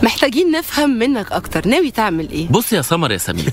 محتاجين نفهم منك اكتر ناوي تعمل ايه بص يا سمر يا سمير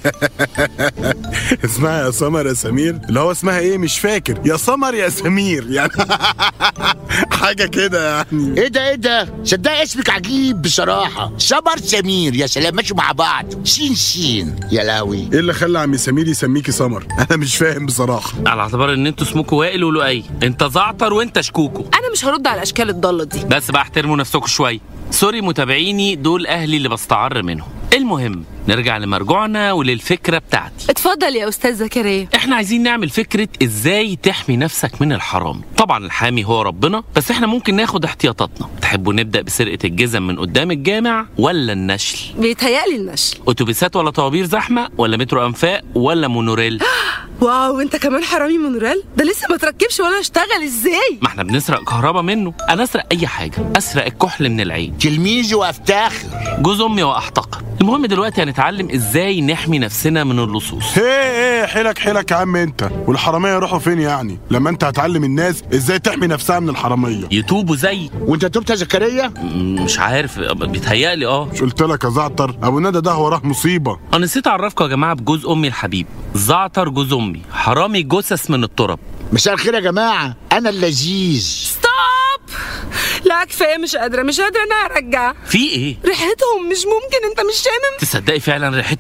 اسمها يا سمر يا سمير اللي هو اسمها ايه مش فاكر يا سمر يا سمير يعني حاجه كده يعني ايه ده ايه ده صدق اسمك عجيب بصراحه سمر سمير يا سلام ماشوا مع بعض شين شين يا لاوي ايه اللي خلى عم سمير يسميكي سمر انا مش فاهم بصراحه على اعتبار ان انتوا اسمكوا وائل ولؤي انت زعتر وانت شكوكو انا مش هرد على الاشكال الضاله دي بس بقى احترموا نفسكم شويه سوري متابعيني دول اهلي اللي بستعر منهم المهم نرجع لمرجوعنا وللفكره بتاعتي اتفضل يا استاذ زكريا احنا عايزين نعمل فكرة ازاي تحمي نفسك من الحرام طبعا الحامي هو ربنا بس احنا ممكن ناخد احتياطاتنا تحبوا نبدأ بسرقة الجزم من قدام الجامع ولا النشل بيتهيألي النشل اتوبيسات ولا طوابير زحمة ولا مترو انفاق ولا مونوريل واو انت كمان حرامي مونوريل ده لسه ما تركبش ولا اشتغل ازاي ما احنا بنسرق كهرباء منه انا اسرق اي حاجة اسرق الكحل من العين تلميذي وافتخر جوز امي واحتقر المهم دلوقتي هنتعلم ازاي نحمي نفسنا من اللصوص ايه ايه حيلك حيلك يا عم انت والحراميه يروحوا فين يعني لما انت هتعلم الناس ازاي تحمي نفسها من الحراميه يتوبوا زي وانت تبت يا زكريا م- مش عارف بيتهيألي اه مش قلت لك يا زعتر ابو ندى ده وراه مصيبه انا نسيت اعرفكم يا جماعه بجوز امي الحبيب زعتر جوز امي حرامي جثث من التراب مساء الخير يا جماعه انا اللذيذ ستوب لا كفايه مش قادره مش قادره انا ارجع في ايه ريحتهم مش ممكن انت مش شامم تصدقي فعلا ريحتهم